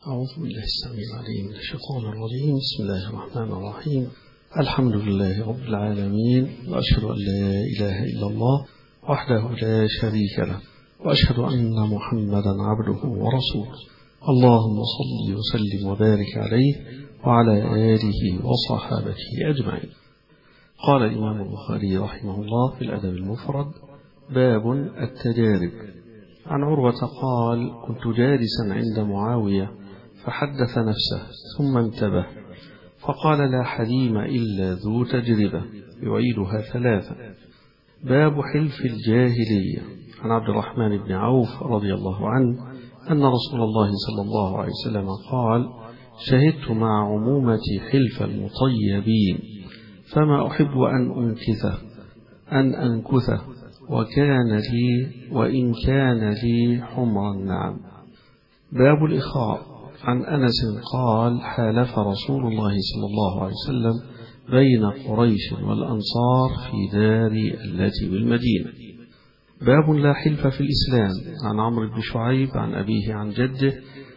أعوذ بالله السميع العليم من الشيطان الرجيم بسم الله الرحمن الرحيم الحمد لله رب العالمين وأشهد أن لا إله إلا الله وحده لا شريك له وأشهد أن محمدا عبده ورسوله اللهم صل وسلم وبارك عليه وعلى آله وصحابته أجمعين قال الإمام البخاري رحمه الله في الأدب المفرد باب التجارب عن عروة قال كنت جالسا عند معاوية فحدث نفسه ثم انتبه فقال لا حليم إلا ذو تجربة يعيدها ثلاثا باب حلف الجاهلية عن عبد الرحمن بن عوف رضي الله عنه أن رسول الله صلى الله عليه وسلم قال شهدت مع عمومة حلف المطيبين فما أحب أن أنكثه أن أنكثه وكان لي وإن كان لي حمر النعم باب الإخاء عن أنس قال حالف رسول الله صلى الله عليه وسلم بين قريش والأنصار في دار التي بالمدينة باب لا حلف في الإسلام عن عمرو بن شعيب عن أبيه عن جده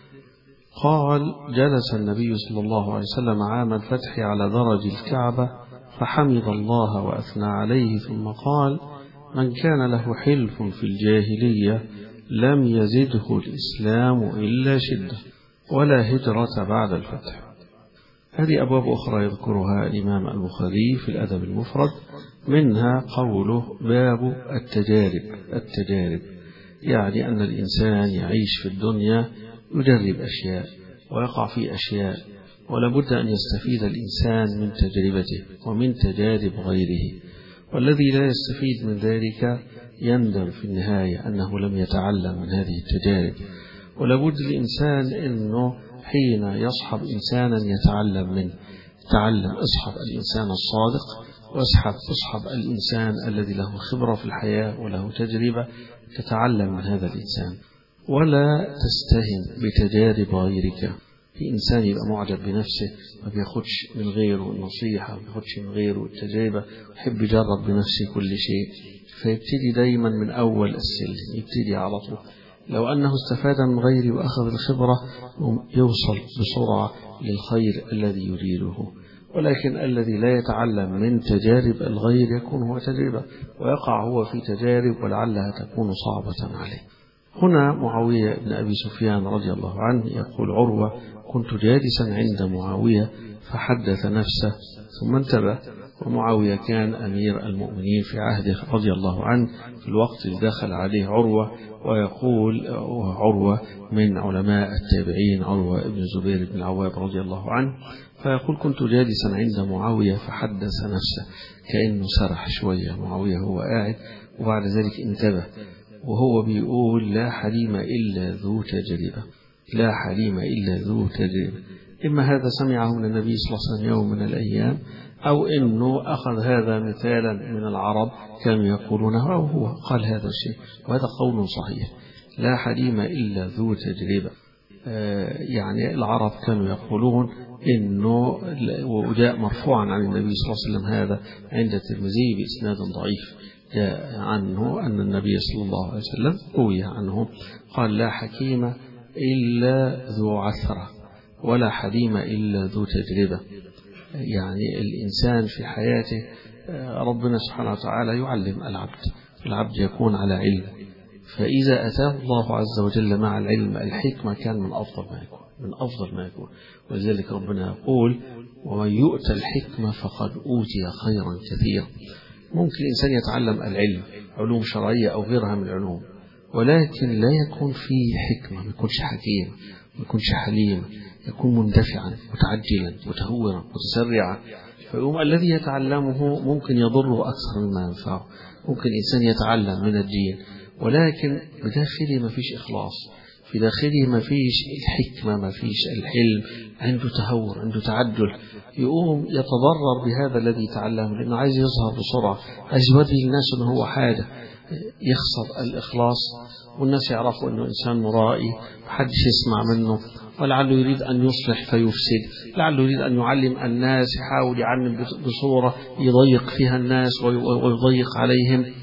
قال جلس النبي صلى الله عليه وسلم عام الفتح على درج الكعبة فحمد الله وأثنى عليه ثم قال من كان له حلف في الجاهلية لم يزده الإسلام إلا شدة ولا هجرة بعد الفتح هذه أبواب أخرى يذكرها الإمام البخاري في الأدب المفرد منها قوله باب التجارب التجارب يعني أن الإنسان يعيش في الدنيا يجرب أشياء ويقع في أشياء ولابد أن يستفيد الإنسان من تجربته ومن تجارب غيره والذي لا يستفيد من ذلك يندم في النهاية أنه لم يتعلم من هذه التجارب ولابد الإنسان أنه حين يصحب إنسانا يتعلم منه تعلم اصحب الإنسان الصادق واصحب اصحب الإنسان الذي له خبرة في الحياة وله تجربة تتعلم من هذا الإنسان ولا تستهن بتجارب غيرك في إنسان يبقى معجب بنفسه ما بياخدش من غيره النصيحة ما بياخدش من غيره التجربة يحب يجرب بنفسه كل شيء فيبتدي دايما من أول السلم يبتدي على طول لو أنه استفاد من غيره وأخذ الخبرة يوصل بسرعة للخير الذي يريده ولكن الذي لا يتعلم من تجارب الغير يكون هو تجربة ويقع هو في تجارب ولعلها تكون صعبة عليه هنا معاوية بن أبي سفيان رضي الله عنه يقول عروة كنت جالسا عند معاوية فحدث نفسه ثم انتبه ومعاوية كان أمير المؤمنين في عهده رضي الله عنه في الوقت اللي دخل عليه عروة ويقول عروة من علماء التابعين عروة بن زبير بن العواب رضي الله عنه فيقول كنت جالسا عند معاوية فحدث نفسه كأنه سرح شوية معاوية هو قاعد وبعد ذلك انتبه وهو بيقول لا حليم إلا ذو تجربة لا حليم إلا ذو تجربة إما هذا سمعه من النبي صلى الله عليه وسلم يوم من الأيام أو أنه أخذ هذا مثالا من العرب كانوا يقولونه أو هو قال هذا الشيء وهذا قول صحيح لا حليم إلا ذو تجربة آه يعني العرب كانوا يقولون إنه وجاء مرفوعا عن النبي صلى الله عليه وسلم هذا عند الترمذي بإسناد ضعيف جاء عنه أن النبي صلى الله عليه وسلم روي عنه قال لا حكيم إلا ذو عثرة ولا حليم إلا ذو تجربة يعني الإنسان في حياته ربنا سبحانه وتعالى يعلم العبد العبد يكون على علم فإذا أتاه الله عز وجل مع العلم الحكمة كان من أفضل ما يكون من أفضل ما يكون ولذلك ربنا يقول ومن يؤت الحكمة فقد أوتي خيرا كثيرا ممكن الإنسان يتعلم العلم علوم شرعية أو غيرها من العلوم ولكن لا يكون فيه حكمة ما يكونش حكيم ما يكونش حليم يكون مندفعا متعجلا متهورا متسرعا فيقوم الذي يتعلمه ممكن يضره أكثر مما ينفعه ممكن الإنسان يتعلم من الدين ولكن بداخله ما فيش إخلاص في داخله ما فيش الحكمة ما فيش الحلم عنده تهور عنده تعجل يقوم يتضرر بهذا الذي تعلمه لأنه عايز يظهر بسرعة عايز يوري الناس أنه هو حاجة يخسر الإخلاص والناس يعرفوا أنه إنسان مرائي محدش يسمع منه ولعله يريد أن يصلح فيفسد لعله يريد أن يعلم الناس يحاول يعلم بصورة يضيق فيها الناس ويضيق عليهم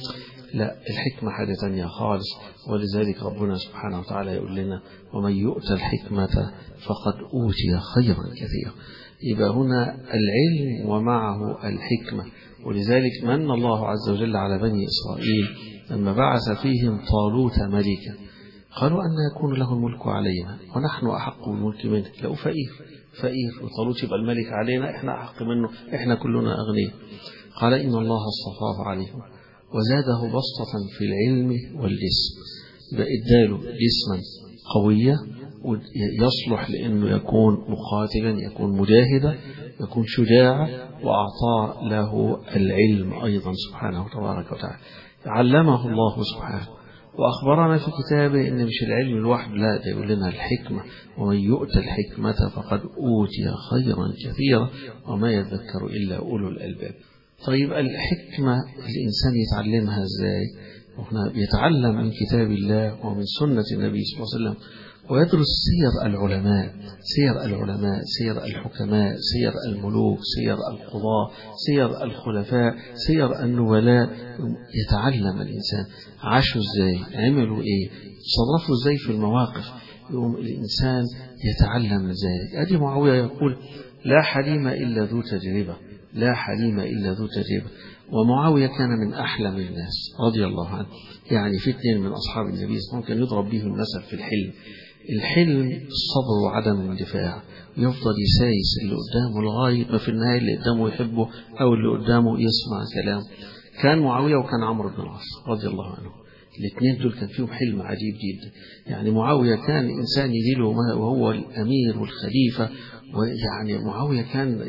لا الحكمة حاجة تانية خالص ولذلك ربنا سبحانه وتعالى يقول لنا ومن يؤتى الحكمة فقد أوتي خيرا كثيرا يبقى هنا العلم ومعه الحكمة ولذلك من الله عز وجل على بني إسرائيل لما بعث فيهم طالوت ملكا قالوا أن يكون له الملك علينا ونحن أحق بالملك منه لو فقير فقير وطالوت يبقى الملك علينا احنا أحق منه احنا كلنا أغنياء قال إن الله اصطفاه عليهم وزاده بسطة في العلم والجسم بإداله جسما قوية يصلح لأنه يكون مقاتلا يكون مجاهدا يكون شجاعا وأعطى له العلم أيضا سبحانه تبارك وتعالى علمه الله سبحانه وأخبرنا في كتابه إن مش العلم الوحد لا ده يقول لنا الحكمة ومن يؤتى الحكمة فقد أوتي خيرا كثيرا وما يذكر إلا أولو الألباب طيب الحكمة الإنسان يتعلمها إزاي وهنا بيتعلم من كتاب الله ومن سنة النبي صلى الله عليه وسلم ويدرس سير العلماء سير العلماء سير الحكماء سير الملوك سير القضاة سير الخلفاء سير النبلاء يتعلم الإنسان عاشوا ازاي عملوا ايه تصرفوا ازاي في المواقف يقوم الإنسان يتعلم من ذلك أدي معاوية يقول لا حليم إلا ذو تجربة لا حليم إلا ذو تجربة ومعاوية كان من أحلم الناس رضي الله عنه يعني في اثنين من أصحاب النبي صلى الله عليه وسلم كان يضرب بهم المثل في الحلم الحلم الصبر وعدم الاندفاع يفضل يسايس اللي قدامه لغاية ما في النهاية اللي قدامه يحبه أو اللي قدامه يسمع كلام كان معاوية وكان عمرو بن العاص رضي الله عنه الاثنين دول كان فيهم حلم عجيب جدا يعني معاوية كان إنسان يجيله وهو الأمير والخليفة ويعني معاوية كان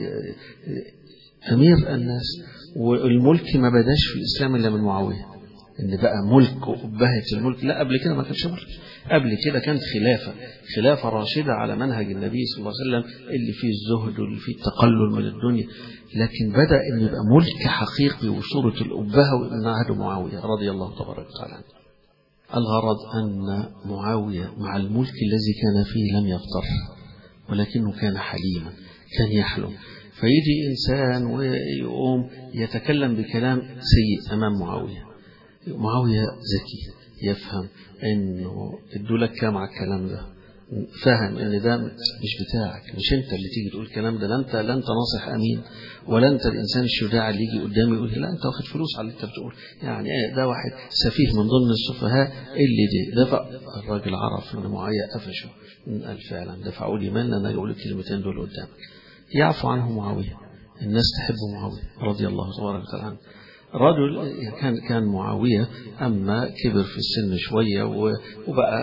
أمير الناس والملك ما بداش في الإسلام إلا من معاوية إن بقى ملك وأبهة الملك لا قبل كده ما كانش ملك قبل كده كانت خلافة خلافة راشدة على منهج النبي صلى الله عليه وسلم اللي فيه الزهد واللي فيه التقلل من الدنيا لكن بدأ أن يبقى ملك حقيقي وصورة الأبهة من عهد معاوية رضي الله تبارك وتعالى عنه الغرض أن معاوية مع الملك الذي كان فيه لم يغتر ولكنه كان حليما كان يحلم فيجي إنسان ويقوم يتكلم بكلام سيء أمام معاوية معاوية ذكي يفهم انه ادولك كام على الكلام ده فاهم ان ده مش بتاعك مش انت اللي تيجي تقول الكلام ده لا انت لا انت ناصح امين ولا انت الانسان الشجاع اللي يجي قدامي يقول لا انت واخد فلوس على اللي انت بتقول يعني ده واحد سفيه من ضمن السفهاء اللي دي دفع الراجل عرف ان معاويه قفشه قال فعلا دفعوا لي مال انا اقول الكلمتين دول قدامك يعفو عنه معاويه الناس تحب معاويه رضي الله تبارك وتعالى عنه رجل كان كان معاوية أما كبر في السن شوية وبقى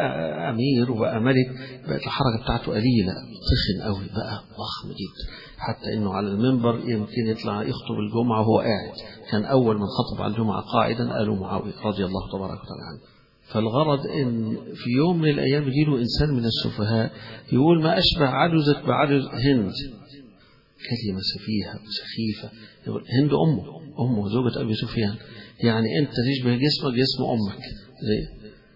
أمير وبقى ملك بقت الحركة بتاعته قليلة تخن قوي بقى ضخم جدا حتى إنه على المنبر يمكن يطلع يخطب الجمعة وهو قاعد كان أول من خطب على الجمعة قاعدا قالوا معاوية رضي الله تبارك وتعالى عنه فالغرض ان في يوم من الايام يجيله انسان من السفهاء يقول ما اشبه عجزك بعجز هند كلمة سفيهة وسخيفة يقول هند أمه أمه زوجة أبي سفيان يعني أنت تشبه جسمك جسم أمك زي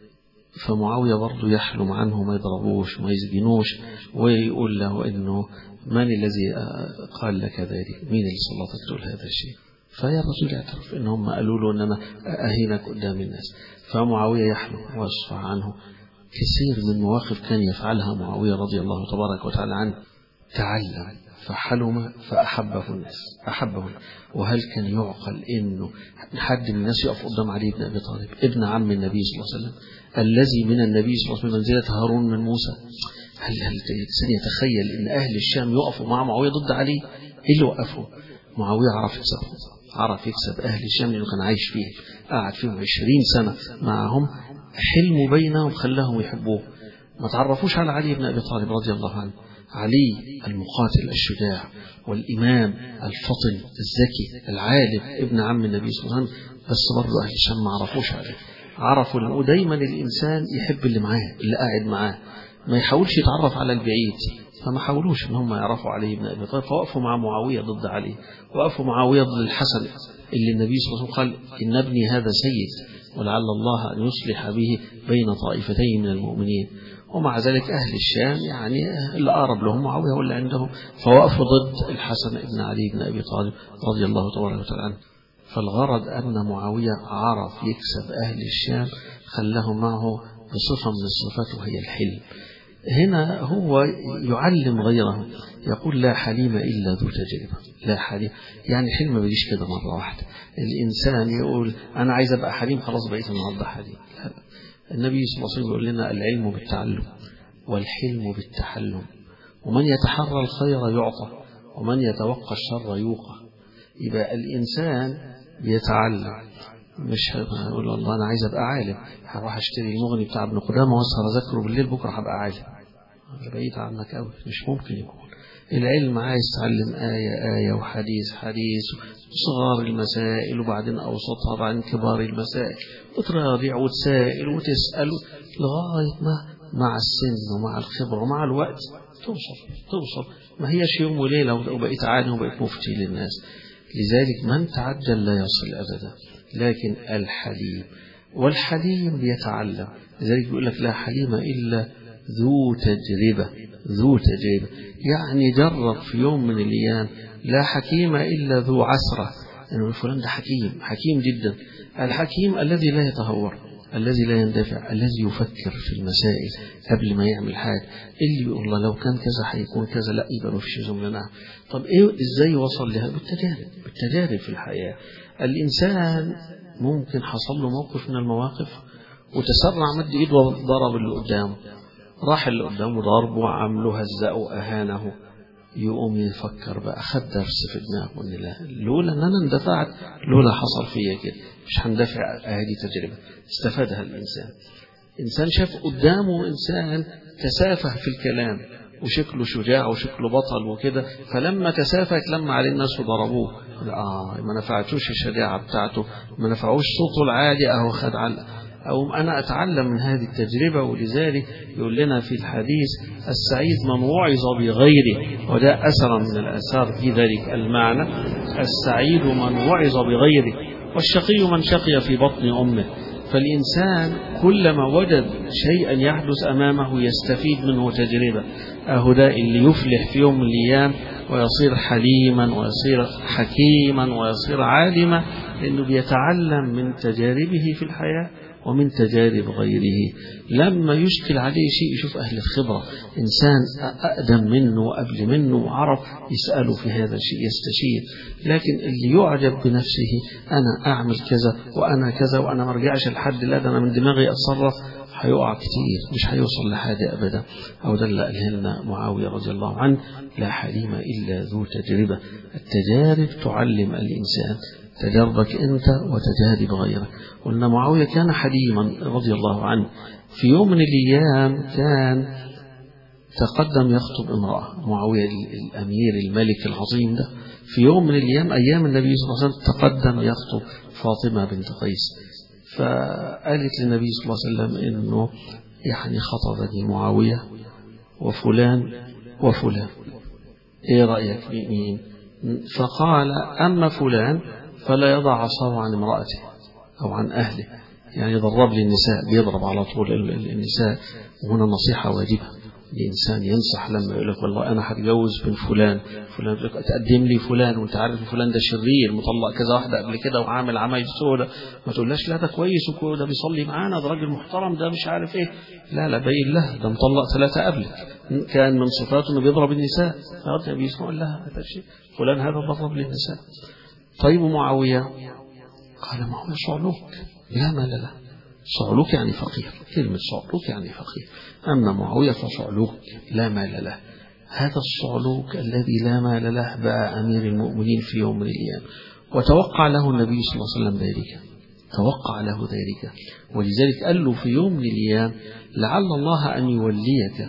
فمعاوية برضه يحلم عنه ما يضربوش وما يسجنوش ويقول له إنه من الذي قال لك ذلك مين اللي سلطك تقول هذا الشيء فيا الرسول يعترف إن هم قالوا له إن أنا أهينك قدام الناس فمعاوية يحلم ويصفى عنه كثير من مواقف كان يفعلها معاوية رضي الله تبارك وتعالى عنه تعلم فحلم فأحبه الناس أحبه وهل كان يعقل إنه حد من الناس يقف قدام علي بن أبي طالب ابن عم النبي صلى الله عليه وسلم الذي من النبي صلى الله عليه وسلم منزلة هارون من موسى هل هل الإنسان يتخيل إن أهل الشام يقفوا مع معاوية ضد علي إيه اللي وقفه معاوية عرف يكسبهم عرف يكسب أهل الشام لأنه كان عايش فيه قعد فيهم عشرين سنة معهم حلموا بينهم خلاهم يحبوه ما تعرفوش على علي بن أبي طالب رضي الله عنه علي المقاتل الشجاع والإمام الفطن الذكي العالم ابن عم النبي صلى الله عليه وسلم بس برضه أهل الشام ما عرفوش عليه عرفوا ودايما الإنسان يحب اللي معاه اللي قاعد معاه ما يحاولش يتعرف على البعيد فما حاولوش ان هم يعرفوا علي بن ابي طالب فوقفوا مع معاويه ضد علي وقفوا معاويه ضد الحسن اللي النبي صلى الله عليه وسلم قال ان ابني هذا سيد ولعل الله ان يصلح به بين طائفتين من المؤمنين ومع ذلك أهل الشام يعني اللي أقرب لهم معاوية واللي عندهم فوقفوا ضد الحسن بن علي بن أبي طالب رضي الله تبارك وتعالى عنه فالغرض أن معاوية عرف يكسب أهل الشام خلاه معه بصفة من الصفات وهي الحلم هنا هو يعلم غيره يقول لا حليم إلا ذو تجربة لا حليم يعني حلم ما بيجيش كده مرة واحدة الإنسان يقول أنا عايز أبقى حليم خلاص بقيت النهارده حليم لا. النبي صلى الله عليه وسلم يقول لنا العلم بالتعلم والحلم بالتحلم ومن يتحرى الخير يعطى ومن يتوقى الشر يوقى يبقى الإنسان بيتعلم مش هقول والله أنا عايز أبقى عالم هروح أشتري المغني بتاع ابن قدامة وأسهر أذاكره بالليل بكرة هبقى عالم بعيد عنك أوي مش ممكن يكون العلم عايز تعلم آية آية وحديث حديث صغار المسائل وبعدين أوسطها وبعدين كبار المسائل وتراجع وتسائل وتسأل لغاية ما مع السن ومع الخبرة ومع الوقت توصل توصل ما هيش يوم وليلة وبقيت عالم وبقيت مفتي للناس لذلك من تعجل لا يصل أبدا لكن الحليم والحليم بيتعلم لذلك يقول لك لا حليم إلا ذو تجربة ذو تجربة يعني جرب في يوم من الأيام لا حكيم إلا ذو عسرة إنه فلان ده حكيم حكيم جدا الحكيم الذي لا يتهور الذي لا يندفع الذي يفكر في المسائل قبل ما يعمل حاجة اللي يقول الله لو كان كذا هيكون كذا لا يبقى ما فيش زملاء نعم طب ايه ازاي وصل لها بالتجارب بالتجارب في الحياة الإنسان ممكن حصل له موقف من المواقف وتسرع مد ايده وضرب اللي قدامه راح اللي قدامه ضربه وعمله هزقه وأهانه يقوم يفكر بقى خد درس في دماغه ان لا لولا ان انا اندفعت لولا حصل فيا كده مش هندفع هذه تجربه استفادها الانسان انسان شاف قدامه انسان تسافه في الكلام وشكله شجاع وشكله بطل وكده فلما تسافه اتلم عليه الناس وضربوه اه ما نفعتوش الشجاعه بتاعته ما نفعوش صوته العالي اهو خد علقه أو أنا أتعلم من هذه التجربة ولذلك يقول لنا في الحديث السعيد من وعظ بغيره وده أثرا من الآثار في ذلك المعنى السعيد من وعظ بغيره والشقي من شقي في بطن أمه فالإنسان كلما وجد شيئا يحدث أمامه يستفيد منه تجربة أهو ده اللي يفلح في يوم من الأيام ويصير حليما ويصير حكيما ويصير عالما لأنه بيتعلم من تجاربه في الحياة ومن تجارب غيره لما يشكل عليه شيء يشوف أهل الخبرة إنسان أقدم منه وقبل منه وعرف يسأله في هذا الشيء يستشير لكن اللي يعجب بنفسه أنا أعمل كذا وأنا كذا وأنا ما ارجعش لحد لا ده أنا من دماغي أتصرف هيقع كتير مش هيوصل لحاجة أبدا أو ده اللي قاله لنا معاوية رضي الله عنه لا حليم إلا ذو تجربة التجارب تعلم الإنسان تجربك أنت وتجارب غيرك قلنا معاوية كان حليما رضي الله عنه في يوم من الأيام كان تقدم يخطب امرأة معاوية الأمير الملك العظيم ده في يوم من الأيام أيام النبي صلى الله عليه وسلم تقدم يخطب فاطمة بنت قيس فقالت للنبي صلى الله عليه وسلم إنه يعني خطبني معاوية وفلان وفلان إيه رأيك مين فقال أما فلان فلا يضع عصاه عن امرأته أو عن أهله يعني ضرب لي النساء بيضرب على طول النساء وهنا نصيحة واجبة الإنسان ينصح لما يقول لك والله أنا هتجوز بين فلان فلان يقول لك تقدم لي فلان وأنت عارف فلان ده شرير مطلق كذا واحدة قبل كده وعامل عمايل سودة ما تقولهاش لا ده كويس وده بيصلي معانا ده راجل محترم ده مش عارف إيه لا لا باين له ده مطلق ثلاثة قبلك كان من صفاته إنه بيضرب النساء فالنبي يسمع لها هذا الشيء فلان هذا ضرب للنساء طيب معاوية قال معاوية صعلوك لا مال له صعلوك يعني فقير كلمة صعلوك يعني فقير أما معاوية فصعلوك لا مال له هذا الصعلوك الذي لا مال له بقى أمير المؤمنين في يوم من الأيام وتوقع له النبي صلى الله عليه وسلم ذلك توقع له ذلك ولذلك قال له في يوم من الأيام لعل الله أن يوليك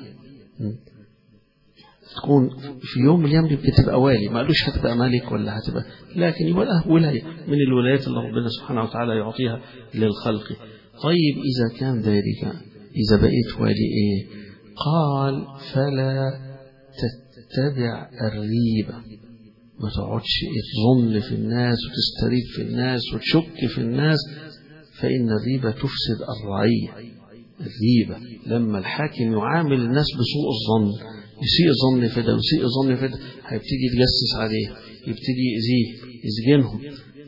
تكون في يوم من الأيام يمكن تبقى والي ما قالوش هتبقى ملك ولا هتبقى لكن يبقى له ولاية من الولايات اللي ربنا سبحانه وتعالى يعطيها للخلق طيب إذا كان ذلك إذا بقيت والي إيه قال فلا تتبع الريبة ما تقعدش تظن في الناس وتستريب في الناس وتشك في الناس فإن الريبة تفسد الرعية الريبة لما الحاكم يعامل الناس بسوء الظن يسيء ظن في ده ويسيء ظن في ده هيبتدي يتجسس عليه يبتدي يأذيه يسجنهم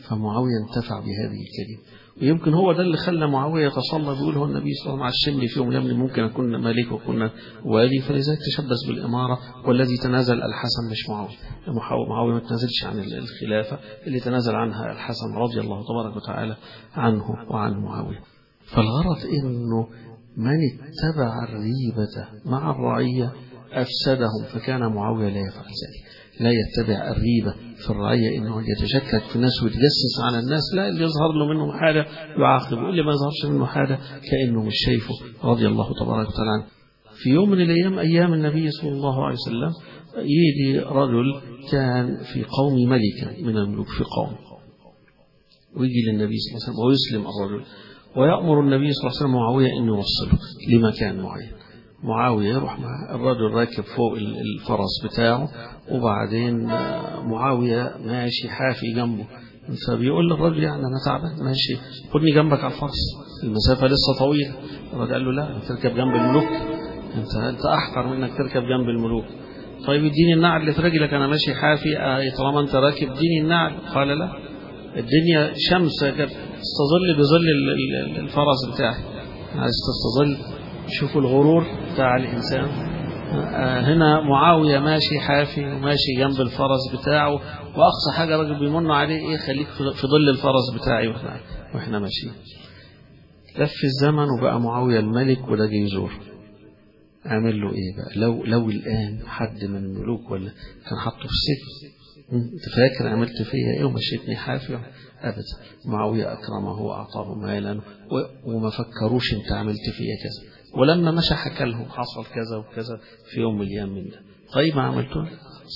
فمعاوية انتفع بهذه الكلمة ويمكن هو ده اللي خلى معاوية يتصلى بيقول هو النبي صلى الله عليه وسلم عشمني في يوم من ممكن أكون ملك وكنا والي فلذلك تشبث بالإمارة والذي تنازل الحسن مش معاوية معاوية ما تنازلش عن الخلافة اللي تنازل عنها الحسن رضي الله تبارك وتعالى عنه وعن معاوية فالغرض إنه من اتبع الريبة مع الرعية أفسدهم فكان معاوية لا يفعل ذلك لا يتبع الريبة في الرعية إنه يتشكك في الناس ويتجسس على الناس لا اللي يظهر له منهم حاجة يعاقبه واللي ما يظهرش منه حاجة كأنه مش شايفه رضي الله تبارك وتعالى عنه في يوم من الأيام أيام النبي صلى الله عليه وسلم يجي رجل كان في قوم ملكا من الملوك في قوم ويجي للنبي صلى الله عليه وسلم ويسلم الرجل ويأمر النبي صلى الله عليه وسلم معاوية أن يوصله لمكان معين معاوية يروح مع الرجل راكب فوق الفرس بتاعه وبعدين معاوية ماشي حافي جنبه فبيقول للرجل يعني أنا تعبان ماشي خدني جنبك على الفرس المسافة لسه طويلة الرجل قال له لا تركب جنب الملوك أنت أنت أحقر منك تركب جنب الملوك طيب اديني النعل اللي في رجلك أنا ماشي حافي طالما أنت راكب اديني النعل قال لا الدنيا شمس تستظل بظل الفرس بتاعي عايز تستظل شوفوا الغرور بتاع الإنسان هنا معاوية ماشي حافي وماشي جنب الفرس بتاعه وأقصى حاجة راجل بيمن عليه إيه خليك في ظل الفرس بتاعي وإحنا, وإحنا ماشيين لف الزمن وبقى معاوية الملك وده جه يزور عمل له إيه بقى لو لو الآن حد من الملوك ولا كان حاطه في السجن انت فاكر عملت فيا ايه ومشيتني حافي ابدا معاويه اكرمه واعطاه مالا وما فكروش انت عملت فيا كذا ولما مشى حكى لهم حصل كذا وكذا في يوم من الايام من ده طيب ما عملتوا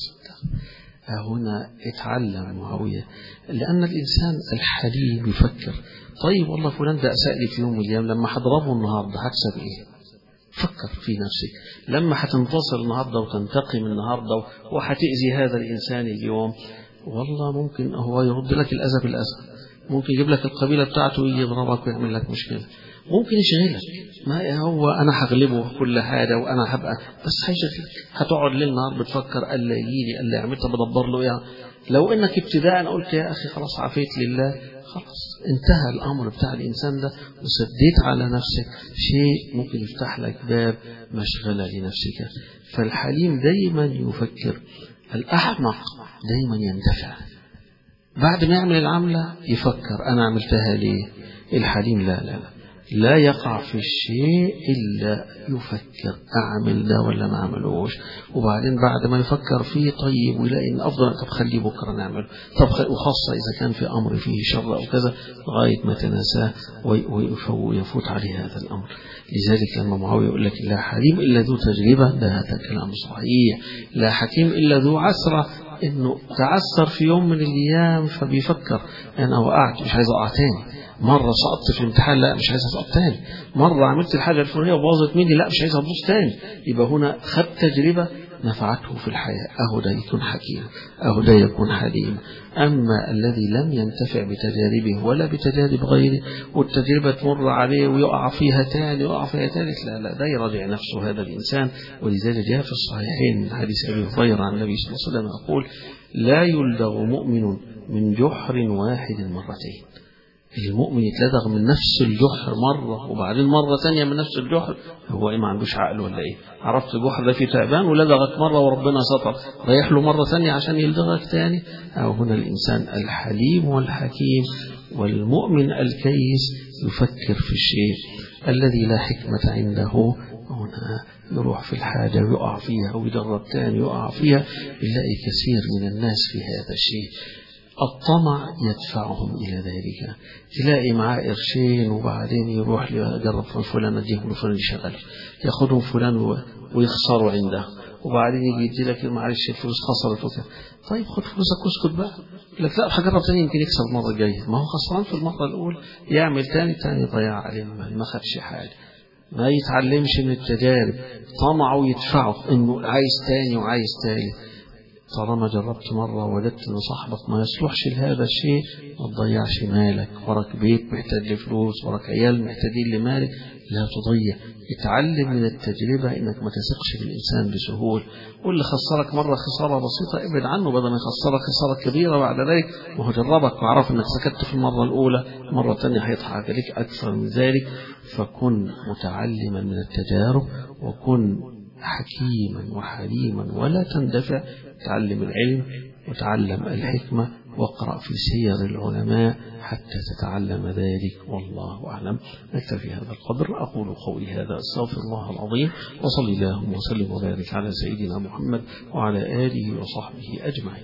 هنا اتعلم معاويه لان الانسان الحليم يفكر طيب والله فلان ده اساء لي في يوم من الايام لما هضربه النهارده هكسب ايه فكر في نفسك لما هتنتصر النهاردة وتنتقم النهاردة وهتأذي هذا الإنسان اليوم والله ممكن هو يرد لك الأذى بالأذى ممكن يجيب لك القبيلة بتاعته ويجي يضربك ويعمل لك مشكلة ممكن يشغلك ما هو أنا هغلبه كل حاجة وأنا هبقى بس هيشغلك هتقعد ليل نهار بتفكر ألا يجيلي ألا يعمل طب بدبر له إيه لو إنك ابتداء قلت يا أخي خلاص عفيت لله خلاص انتهى الأمر بتاع الإنسان ده وسديت على نفسك شيء ممكن يفتح لك باب مشغلة لنفسك فالحليم دايما يفكر الأحمق دايما يندفع بعد ما يعمل العملة يفكر أنا عملتها ليه الحليم لا لا لا لا يقع في الشيء إلا يفكر أعمل ده ولا ما أعملوش وبعدين بعد ما يفكر فيه طيب ويلاقي إن أفضل طب خليه بكرة نعمله طب وخاصة إذا كان في أمر فيه شر أو كذا لغاية ما تناساه ويفوت عليه هذا الأمر لذلك لما معاوية يقول لك لا حليم إلا ذو تجربة ده هذا كلام صحيح لا حكيم إلا ذو عسرة إنه تعثر في يوم من الأيام فبيفكر أنا وقعت مش عايز أقع تاني مرة سقطت في الامتحان لا مش عايز اسقط تاني مرة عملت الحاجة الفلانية وباظت مني لا مش عايز ابوظ تاني يبقى هنا خد تجربة نفعته في الحياة أهو ده يكون حكيم أهو ده يكون حليم أما الذي لم ينتفع بتجاربه ولا بتجارب غيره والتجربة تمر عليه ويقع فيها تاني ويقع فيها ثالث لا لا ده يراجع نفسه هذا الإنسان ولذلك جاء في الصحيحين من حديث أبي هريرة عن النبي صلى الله عليه وسلم يقول لا يلدغ مؤمن من جحر واحد مرتين المؤمن يتلدغ من نفس الجحر مرة وبعدين مرة ثانية من نفس الجحر هو ايه ما عندوش عقل ولا ايه عرفت الجحر ده فيه تعبان ولدغك مرة وربنا ستر رايح له مرة ثانية عشان يلدغك ثاني أو هنا الإنسان الحليم والحكيم والمؤمن الكيس يفكر في الشيء الذي لا حكمة عنده هنا يروح في الحاجة ويقع فيها ويدرب تاني يقع فيها يلاقي كثير من الناس في هذا الشيء الطمع يدفعهم إلى ذلك تلاقي معاه قرشين وبعدين يروح يجرب فلان اديهم لفلان يشغل ياخدهم فلان ويخسروا عنده وبعدين يجي يدي لك معلش الفلوس خسرت وكذا طيب خد فلوسك واسكت بقى لك لا هجرب تاني يمكن يكسب المره الجايه ما هو خسران في المره الاولى يعمل تاني تاني ضيع عليه ما خدش حاجه ما يتعلمش من التجارب طمعه يدفعه انه عايز تاني وعايز تالت طالما جربت مرة وجدت ان صاحبك ما يصلحش لهذا الشيء ما تضيعش مالك وراك بيت محتاج لفلوس وراك عيال محتاجين لمالك لا تضيع اتعلم من التجربة انك ما تثقش في الانسان بسهولة واللي خسرك مرة خسارة بسيطة ابعد عنه بدل ما يخسرك خسارة كبيرة بعد ذلك ما هو جربك وعرف انك سكت في المرة الاولى المرة الثانية هيضحك عليك اكثر من ذلك فكن متعلما من التجارب وكن حكيما وحليما ولا تندفع تعلم العلم وتعلم الحكمة واقرأ في سير العلماء حتى تتعلم ذلك والله أعلم نكتفي هذا القدر أقول قولي هذا أستغفر الله العظيم وصلي اللهم وسلم وبارك على سيدنا محمد وعلى آله وصحبه أجمعين